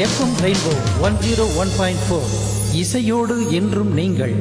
FM Rainbow one zero one point four இசையோடு என்றும் நீங்கள்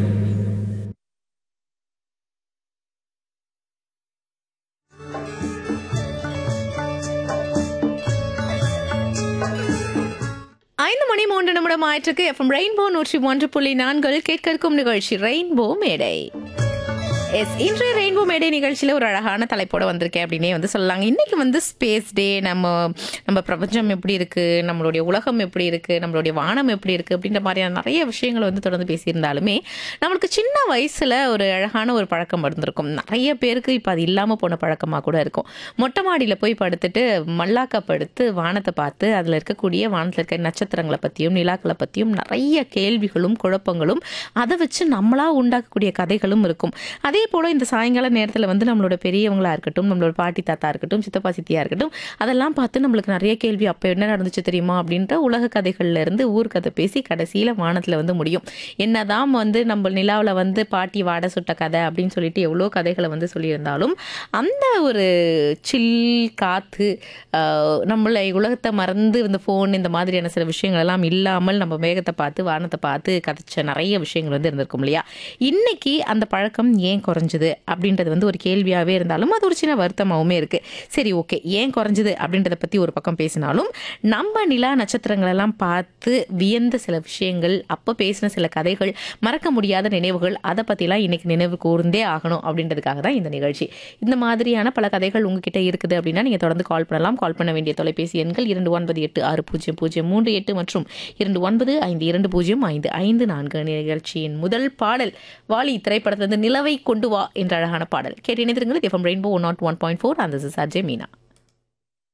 ஐந்து மணி மூன்று நிமிடம் ஆயிற்றுக்கு எஃப்எம் ரெயின்போ நூற்றி ஒன்று புள்ளி நான்கில் கேட்கும் நிகழ்ச்சி ரெயின்போ மேடை எஸ் இன்றைய ரெயின்போ மேடை நிகழ்ச்சியில் ஒரு அழகான தலைப்போட வந்திருக்கேன் அப்படின்னே வந்து சொல்லலாங்க இன்னைக்கு வந்து ஸ்பேஸ் டே நம்ம நம்ம பிரபஞ்சம் எப்படி இருக்கு நம்மளுடைய உலகம் எப்படி இருக்கு நம்மளுடைய வானம் எப்படி இருக்கு அப்படின்ற மாதிரியான நிறைய விஷயங்களை வந்து தொடர்ந்து பேசியிருந்தாலுமே நம்மளுக்கு சின்ன வயசுல ஒரு அழகான ஒரு பழக்கம் இருந்திருக்கும் நிறைய பேருக்கு இப்போ அது இல்லாமல் போன பழக்கமாக கூட இருக்கும் மொட்டை மாடியில் போய் படுத்துட்டு மல்லாக்கா படுத்து வானத்தை பார்த்து அதில் இருக்கக்கூடிய வானத்தில் இருக்க நட்சத்திரங்களை பற்றியும் நிலாக்களை பற்றியும் நிறைய கேள்விகளும் குழப்பங்களும் அதை வச்சு நம்மளா உண்டாக்கக்கூடிய கதைகளும் இருக்கும் அதே போல் இந்த சாயங்கால நேரத்தில் வந்து நம்மளோட பெரியவங்களா இருக்கட்டும் நம்மளோட பாட்டி தாத்தா இருக்கட்டும் சித்தப்பா சித்தியா இருக்கட்டும் அதெல்லாம் பார்த்து நம்மளுக்கு நிறைய கேள்வி அப்போ என்ன நடந்துச்சு தெரியுமா அப்படின்ற உலக கதைகள்ல இருந்து ஊர் கதை பேசி கடைசியில் வானத்தில் வந்து முடியும் என்னதான் வந்து நம்ம நிலாவில் வந்து பாட்டி வாடை சுட்ட கதை அப்படின்னு சொல்லிட்டு எவ்வளோ கதைகளை வந்து சொல்லியிருந்தாலும் அந்த ஒரு சில் காற்று ஆஹ், நம்மளை உலகத்தை மறந்து இந்த ஃபோன் இந்த மாதிரியான சில விஷயங்கள் எல்லாம் இல்லாமல் நம்ம மேகத்தை பார்த்து வானத்தை பார்த்து கதைச்ச நிறைய விஷயங்கள் வந்து இருந்திருக்கும் இல்லையா இன்னைக்கு அந்த பழக்கம் ஏன் குறைஞ்சது அப்படின்றது வந்து ஒரு கேள்வியாகவே இருந்தாலும் அது ஒரு சின்ன வருத்தமாகவுமே இருக்குது சரி ஓகே ஏன் குறைஞ்சது அப்படின்றத பற்றி ஒரு பக்கம் பேசினாலும் நம்ம நிலா நட்சத்திரங்கள் எல்லாம் பார்த்து வியந்த சில விஷயங்கள் அப்போ பேசின சில கதைகள் மறக்க முடியாத நினைவுகள் அதை பற்றிலாம் இன்னைக்கு நினைவு கூர்ந்தே ஆகணும் அப்படின்றதுக்காக தான் இந்த நிகழ்ச்சி இந்த மாதிரியான பல கதைகள் உங்ககிட்ட இருக்குது அப்படின்னா நீங்கள் தொடர்ந்து கால் பண்ணலாம் கால் பண்ண வேண்டிய தொலைபேசி எண்கள் இரண்டு ஒன்பது எட்டு ஆறு பூஜ்ஜியம் பூஜ்ஜியம் மூன்று எட்டு மற்றும் இரண்டு ஒன்பது ஐந்து இரண்டு பூஜ்ஜியம் ஐந்து ஐந்து நான்கு நிகழ்ச்சியின் முதல் பாடல் வாலி திரைப்படத்திலிருந்து நிலவை கொண்டு வா என்ற அழகான பாடல் கேட்டு இணைந்திருங்கள் FM Rainbow one nought one point four அந்த அஜய் மீனா